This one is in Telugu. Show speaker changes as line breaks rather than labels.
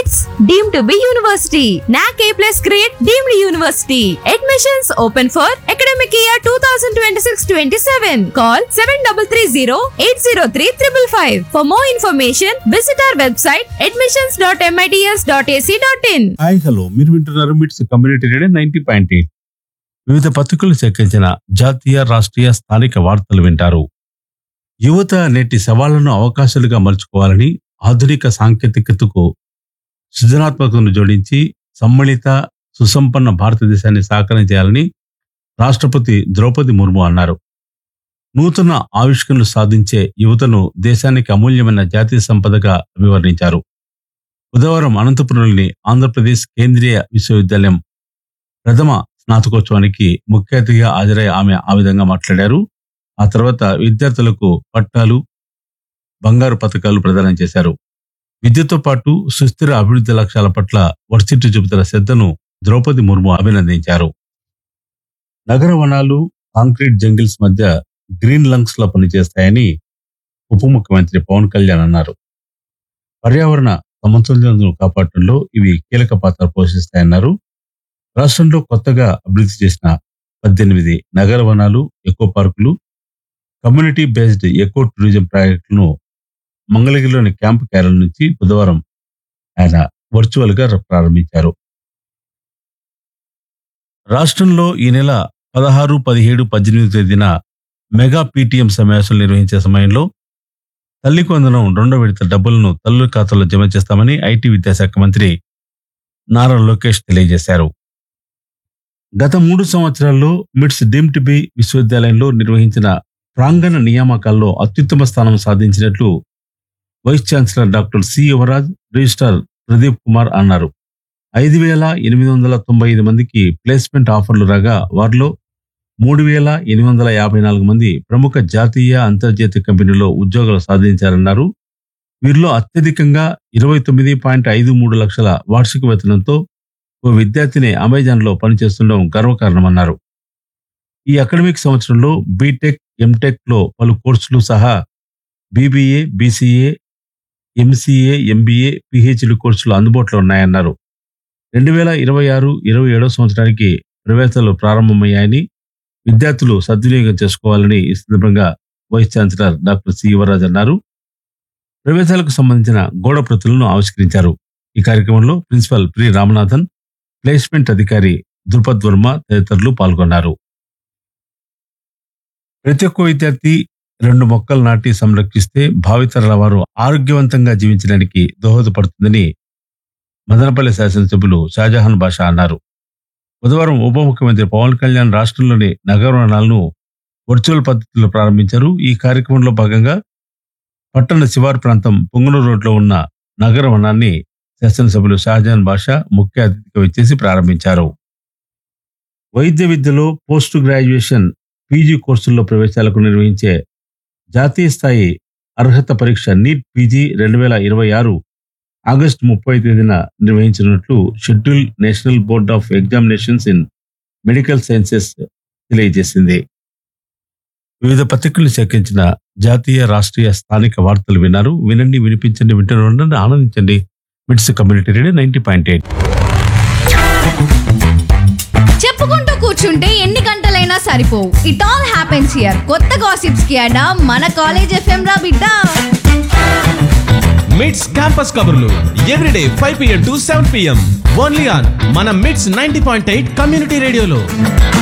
MITS deemed to be university. NAC A plus grade deemed university. Admissions open for academic year 2026-27. Call 7330-803-555. For more information, visit our website admissions.mits.ac.in.
Hi hello మీరు వింటున్నారు MITS community radio ninety point eight వివిధ పత్రికలు సేకరించిన జాతీయ రాష్ట్రీయ స్థానిక వార్తలు వింటారు యువత నేటి సవాళ్లను అవకాశాలుగా మలుచుకోవాలని ఆధునిక సాంకేతికతకు సృజనాత్మకతను జోడించి సమ్మిళిత సుసంపన్న భారతదేశాన్ని సాకారం చేయాలని రాష్ట్రపతి ద్రౌపది ముర్ము అన్నారు నూతన ఆవిష్కరణలు సాధించే యువతను దేశానికి అమూల్యమైన జాతీయ సంపదగా అభివర్ణించారు బుధవారం అనంతపురంలోని ఆంధ్రప్రదేశ్ కేంద్రీయ విశ్వవిద్యాలయం ప్రథమ స్నాతకోత్సవానికి ముఖ్య అతిథిగా హాజరై ఆమె ఆ విధంగా మాట్లాడారు ఆ తర్వాత విద్యార్థులకు పట్టాలు బంగారు పథకాలు ప్రదానం చేశారు విద్యతో పాటు సుస్థిర అభివృద్ధి లక్ష్యాల పట్ల వర్సిటీ చూపుతున్న శ్రద్ధను ద్రౌపది ముర్ము అభినందించారు నగర వనాలు కాంక్రీట్ జంగిల్స్ మధ్య గ్రీన్ లంగ్స్ లో పనిచేస్తాయని ఉప ముఖ్యమంత్రి పవన్ కళ్యాణ్ అన్నారు పర్యావరణ సమతుల్యతను కాపాడటంలో ఇవి కీలక పాత్ర పోషిస్తాయన్నారు రాష్ట్రంలో కొత్తగా అభివృద్ధి చేసిన పద్దెనిమిది నగర వనాలు ఎకో పార్కులు కమ్యూనిటీ బేస్డ్ ఎకో టూరిజం ప్రాజెక్టులను మంగళగిరిలోని క్యాంప్ కేరళ నుంచి బుధవారం ఆయన వర్చువల్ గా ప్రారంభించారు రాష్ట్రంలో ఈ నెల పదహారు పదిహేడు పద్దెనిమిది తేదీన మెగా పీటీఎం సమావేశాలు నిర్వహించే సమయంలో తల్లికి వందనం రెండో విడత డబ్బులను తల్లుల ఖాతాలో జమ చేస్తామని ఐటీ విద్యాశాఖ మంత్రి నారా లోకేష్ తెలియజేశారు గత మూడు సంవత్సరాల్లో మిట్స్ డీమ్డ్ బి విశ్వవిద్యాలయంలో నిర్వహించిన ప్రాంగణ నియామకాల్లో అత్యుత్తమ స్థానం సాధించినట్లు vice chancellor doctor C Yuvaraj registrar Pradeep Kumar అన్నారు ఐదు వేల ఎనిమిది వందల తొంభై ఐదు మందికి ప్లేస్మెంట్ ఆఫర్లు రాగా వారిలో మూడు వేల ఎనిమిది వందల యాభై నాలుగు మంది ప్రముఖ జాతీయ అంతర్జాతీయ కంపెనీలో ఉద్యోగాలు సాధించారన్నారు వీరిలో అత్యధికంగా ఇరవై తొమ్మిది పాయింట్ ఐదు మూడు లక్షల వార్షిక వేతనంతో ఓ విద్యార్థిని అమెజాన్లో పనిచేస్తుండడం గర్వకారణమన్నారు ఈ అకాడమిక్ సంవత్సరంలో బీటెక్ ఎంటెక్ లో పలు కోర్సులు సహా BBA BCA MCA MBA PhD కోర్సులు అందుబాటులో ఉన్నాయన్నారు రెండు వేల ఇరవై ఆరు ఇరవై ఏడో సంవత్సరానికి ప్రవేశాలు ప్రారంభమయ్యాయని విద్యార్థులు సద్వినియోగం చేసుకోవాలని ఈ సందర్భంగా vice chancellor doctor C Yuvaraj అన్నారు ప్రవేశాలకు సంబంధించిన గోడ ప్రతులను ఆవిష్కరించారు ఈ కార్యక్రమంలో ప్రిన్సిపల్ ప్రి రామనాథన్ ప్లేస్మెంట్ అధికారి ద్రుపద్ వర్మ తదితరులు పాల్గొన్నారు ప్రతి ఒక్క విద్యార్థి రెండు మొక్కలు నాటి సంరక్షిస్తే భావితరాల వారు ఆరోగ్యవంతంగా జీవించడానికి దోహదపడుతుందని మదనపల్లి శాసనసభ్యులు షాజహాన్ బాషా అన్నారు బుధవారం ఉప ముఖ్యమంత్రి పవన్ కళ్యాణ్ రాష్ట్రంలోని నగరవనాలను వర్చువల్ పద్ధతిలో ప్రారంభించారు ఈ కార్యక్రమంలో భాగంగా పట్టణ శివారు ప్రాంతం పొంగనూరు రోడ్లో ఉన్న నగర వనాన్ని శాసనసభ్యులు షాజహాన్ బాషా ముఖ్య అతిథిగా వచ్చేసి ప్రారంభించారు వైద్య విద్యలో పోస్ట్ గ్రాడ్యుయేషన్ పీజీ కోర్సుల్లో ప్రవేశాలకు నిర్వహించే జాతీయ స్థాయి అర్హత పరీక్ష నీట్ పీజీ రెండు వేల ఇరవై ఆరు ఆగస్టు ముప్పై తేదీన నిర్వహించనున్నట్లు schedule national board of examinations in medical sciences తెలియజేసింది వివిధ పత్రికలు సేకరించిన జాతీయ రాష్ట్రీయ స్థానిక వార్తలు విన్నారు వినండి వినిపించండి వింటూనే ఉండండి ఆనందించండి MITS community radio ninety point eight
చెప్పుకుంటూ కూర్చుంటే ఎన్ని గంటలైనా సరిపోవు ఇట్ ఆల్ హ్యాపెన్స్ హియర్ కొత్త గాసిప్స్ కి అడా మన కాలేజ్ ఎఫ్ఎం రా బిడ్డ
మిడ్స్ క్యాంపస్ కబుర్లు everyday five PM to seven PM only on మన MITS ninety point eight community రేడియోలో